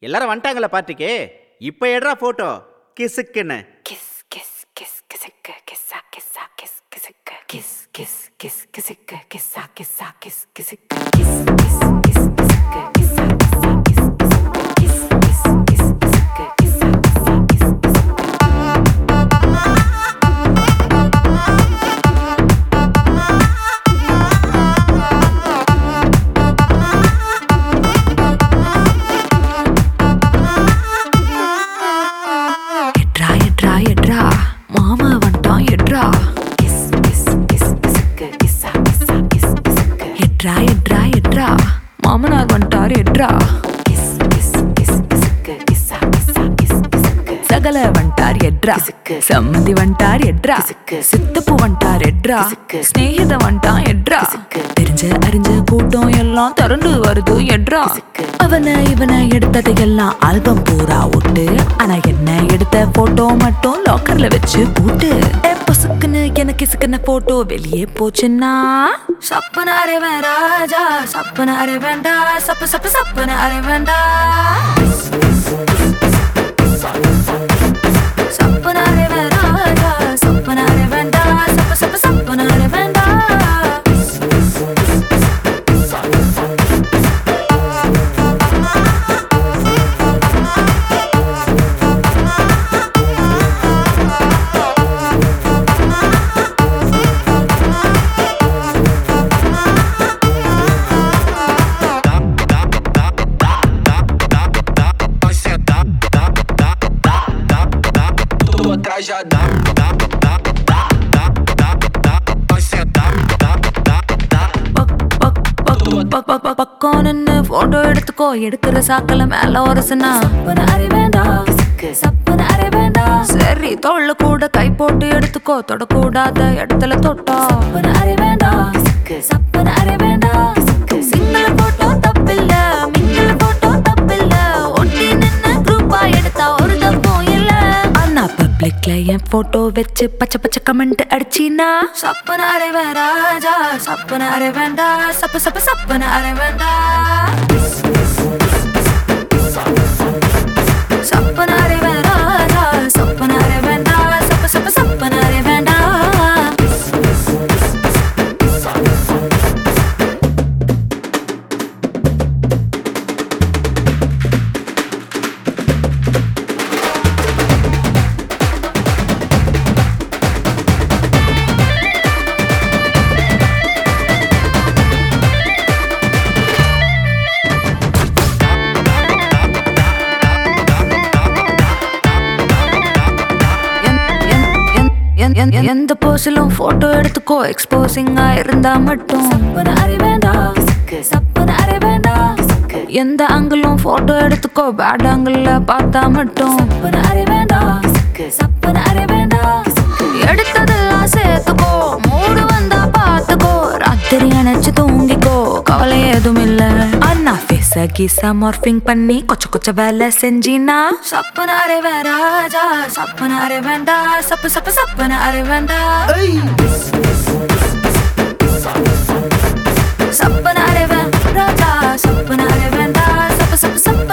எல்லாரும் வந்துட்டாங்களா பார்ட்டிக்கு இப்போ எடுறா ஃபோட்டோ கிசுக்குன்னு Kiss, kiss, kiss, kissicka, kissa, kissa, kiss, kissicka, kiss, kiss, kiss, kissicka, kissa, kissa, kiss, kissicka, kiss, kiss, kiss, kissicka, kissa, kissa, kiss, kissicka, kiss, kiss, kiss, kissicka, kissa, kissa, kiss, kissicka. எட்ரா எட்ரா எட்ரா மாமா வந்துட்டான் எட்ரா kiss kiss kiss கிஸ்க்கு கிஸ்ஸா கிஸ்ஸா kiss கிஸ்க்கு எட்ரா எட்ரா எட்ரா மாமனார் வந்துட்டார் எட்ரா கிஸ் கிஸ் கிஸ் கிஸ்க்கு கிஸ்ஸா கிஸ்ஸா கிஸ் கிஸ்க்கு சகல வந்துட்டார் எட்ரா சம்மந்தி வந்துட்டார் எட்ரா சித்தப்பு வந்துட்டார் எட்ரா ஸ்நேகித வந்துட்டான் எட்ரா தெரிஞ்ச அறிஞ்ச கூட்டம் எல்லாம் திரண்டு வருது எட்ரா அவனை இவனை எடுத்தது எல்லாம் ஆல்பம் பூரா விட்டு ஆனா என்ன எடுத்த போட்டோ மட்டும் லாக்கர்ல வச்சு பூட்டு ஏ, பொசுக்குன்னு எனக்கு சிக்கன போட்டோ வெளியே போச்சுன்னா சப்பன அரைவன் ராஜா சப்பன அரைவேண்டா சப்பு சப்பு சப்பன அரைவேண்டா சப்பன அரைவன் ராஜா சப்பன அரைவேண்டா சப்பு சப்பு சப்பன அரைவேண்டா tua atrás já dá, dá, dá, dá, dá, dá, dá, vai sentar, dá, dá, dá. பக், பக், பக், பக், பக், பக், பக்கம் நின்னு photo எடுத்துக்கோ எடுக்கிற சாக்கல மேல ஒரசுனா சரி தோல்ல கூட கை போட்டு எடுத்துக்கோ தொடக்கூடாத இடத்துல தொட்டா சிங்கிள் போட்டோ தப்பில்ல மிங்கிள் போட்டோ தப்பில்ல ஒட்டி நின்னு குரூப்பா எடுத்தா ஒரு தப்பும் இல்ல ஆனா பப்ளிக்ல என் போட்டோ வச்சு பச்சை பச்சை கமெண்ட் அடிச்சினா சப்பன அரைவன் ராஜா சப்பன அரைவேண்டா சப்பு சப்பு சப்பன அரைவேண்டா சப்பன அரைவன் ராஜா சப்பன அரைவேண்டா சப்பு சப்பு சப்பன அரைவேண்டா என்- என்- என்- எந்த போஸிலும் போட்டோ எடுத்துக்கோ எக்ஸ்போசிங்கா இருந்தா மட்டும் எந்த ஆங்கிளும் போட்டோ எடுத்துக்கோ பேட் ஆங்கிள் பார்த்தா மட்டும் எடுத்ததெல்லாம் சேர்த்துக்கோ மூடு வந்தா பார்த்துக்கோ ராத்திரி அணைச்சு தூங்கிக்கோ கவலை எதுவும் இல்ல அண்ணா ஃபேஸ கீசா மார்பிங் பண்ணி கொச்ச கொச்ச வேலை செஞ்சினா சப்பன அரைவன் ராஜா சப்பன அரைவேண்டா சப்பு சப்பு சப்பன அரைவேண்டா சப்பன அரைவன் ராஜா சப்பன அரைவேண்டா சப்பு சப்பு சப்பன